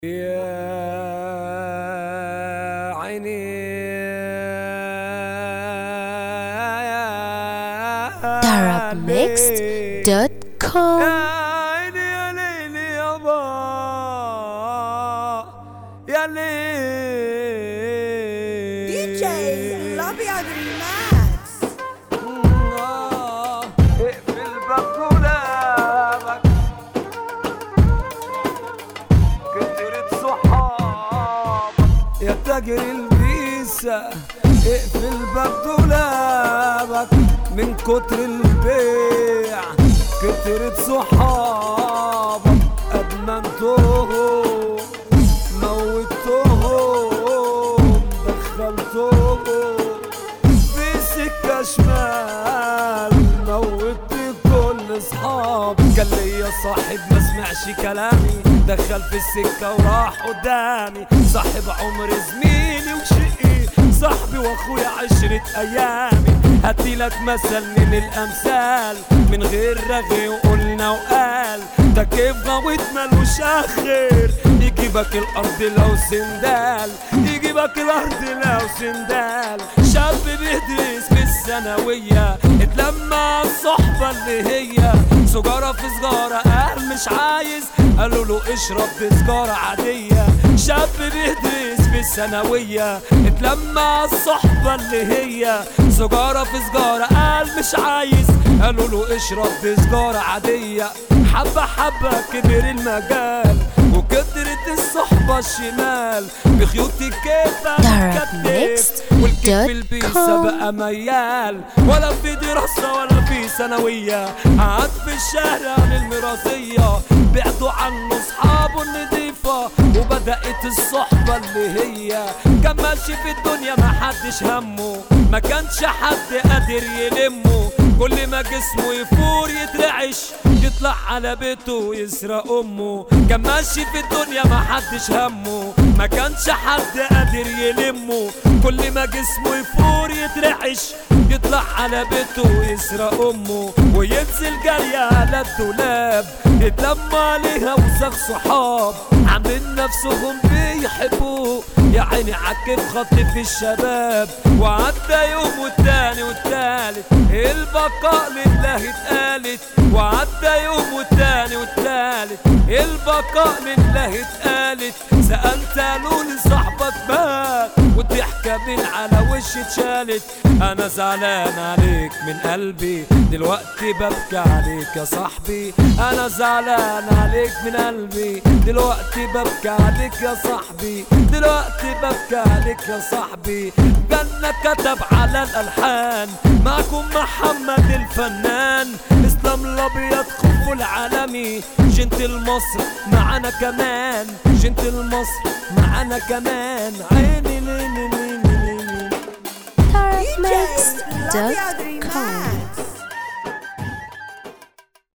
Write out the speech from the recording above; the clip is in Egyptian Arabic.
يا عيني Arabmixed.com يا عيني يا ليلي يابا يا ليل دي جي الابيض ريماكس آه، اقفل باب دولابك كترت صحابك يا تاجر البيسة اقفل باب دولابك من كتر البيع كترت صحابك ادمنتهم موتهم دخلتهم في سكة شمال موت كل اصحابي كان ليا صاحب ما سمعش كلامي دخل في السكة وراح قدامي صاحب عمر زميلي وشقي صاحبي واخويا عشرة ايامي هديلك مثل من الامثال من غير رغي وقلنا وقال ده كيف غويت ملوش اخر يجيبك الارض لو سندال يجيبك الارض لو سندال شاب بيدرس في الثانوية اتلمع الصحبة اللي هي سجارة في سجارة قال مش عايز قالوا له اشرب دي سجارة عادية شاب بيدرس في الثانوية اتلمع الصحبة اللي هي سجارة في سجارة قال مش عايز قالوا له اشرب دي سجارة عادية حبة حبة كبر المجال وكترت الصحبة الشمال بخيوط الكيفة Darkmixed والكيف البيسة com. بقى ميال ولا في دراسة ولا في ثانوية قعد في الشارع للميراثية بعدوا عنه اصحابه النضيفة وبدأت الصحبة اللي هي كان ماشي في الدنيا ما حدش همه ما كانش حد قادر يلمه كل ما جسمه يفور يترعش يطلع على بيته ويسرق امه كان ماشي في الدنيا ما حدش همه ما كانش حد قادر يلمه كل ما جسمه يفور يترعش يطلع على بيته ويسرق امه وينزل جري على الدولاب يتلم عليها وسخ صحاب عاملين نفسهم بيحبوه يا عيني عكف خط في الشباب وعدى يوم والتاني والتالت البقاء لله اتقالت وعدى يوم والتاني والتالت البقاء لله اتقالت سألت قالوا لي صاحبك مات والضحكة من على وشي اتشالت انا زعلان عليك من قلبي دلوقتي ببكي عليك يا صاحبي انا زعلان عليك من قلبي دلوقتي ببكي عليك يا صاحبي دلوقتي ببكي عليك يا صاحبي جنة كتب على الالحان معكم محمد الفنان اسلام الابيض خف العالمي جنت مصر معانا كمان جنت مصر معانا كمان عيني ليلي ليلي